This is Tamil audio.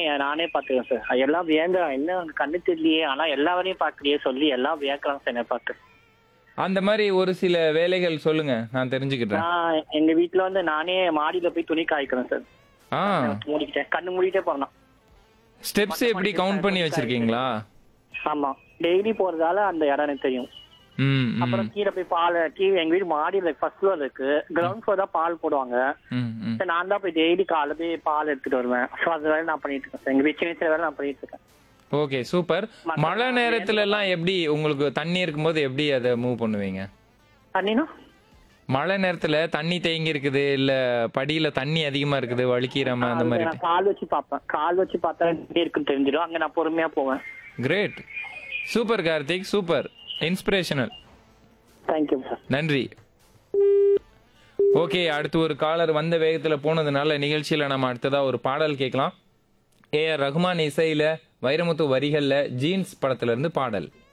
என் நானே பாத்துக்கிறேன் சார் எல்லாம் வியங்குறான் என்ன உனக்கு கண்ணு தெரியலையே ஆனா எல்லா வேலையும் பாக்கலையே சொல்லி எல்லாம் வியக்குறாங்க சார் என்னை பார்த்து அந்த மாதிரி ஒரு சில வேலைகள் சொல்லுங்க நான் தெரிஞ்சுக்கிட்டேன் நான் எங்க வீட்டுல வந்து நானே மாடியில போய் துணி காய்க்கிறேன் சார் ஆ மூடிக்கிட்டேன் கண்ணு மூடிட்டே போறேன் ஸ்டெப்ஸ் எப்படி கவுண்ட் பண்ணி வச்சிருக்கீங்களா ஆமா டெய்லி போறதால அந்த இடம் எனக்கு தெரியும் ம் ம், அப்புறம் கீழே போய் பால் கீழே எங்க வீடு மாடியில ஃபர்ஸ்ட் ஃப்ளோர் இருக்கு கிரவுண்ட் ஃப்ளோர் தான் பால் போடுவாங்க ம் ம் சரி, நான் தான் போய் டெய்லி காலைல போய் பால் எடுத்துட்டு வருவேன் ஸோ அது வேலை நான் பண்ணிட்டு இருக்கேன் சார். எங்க வீட்டு சின்ன சின்ன வேலை நான் பண்ணிட்டு இருக்கேன் ஓகே சூப்பர் மழை நேரத்துல எல்லாம் எப்படி உங்களுக்கு தண்ணி இருக்கும்போது எப்படி அதை மூவ் பண்ணுவீங்க தண்ணினா மழை நேரத்துல தண்ணி தேங்கி இருக்குது இல்ல படியில தண்ணி அதிகமா இருக்குது வலிக்கிறாம அந்த மாதிரி நான் கால் வச்சு பார்ப்பேன் கால் வச்சு பார்த்தா எப்படி இருக்குன்னு தெரிஞ்சிடும் அங்க நான் பொறுமையா போவேன் great super Karthik super inspirational thank you sir நன்றி ஓகே அடுத்து ஒரு காலர் வந்த வேகத்துல போனதுனால நிகழ்ச்சியில நம்ம அடுத்ததா ஒரு பாடல் கேட்கலாம் ஏ ஆர் ரஹ்மான் இசையில வைரமுத்து வரிகள்ல ஜீன்ஸ் படத்துல இருந்து பாடல்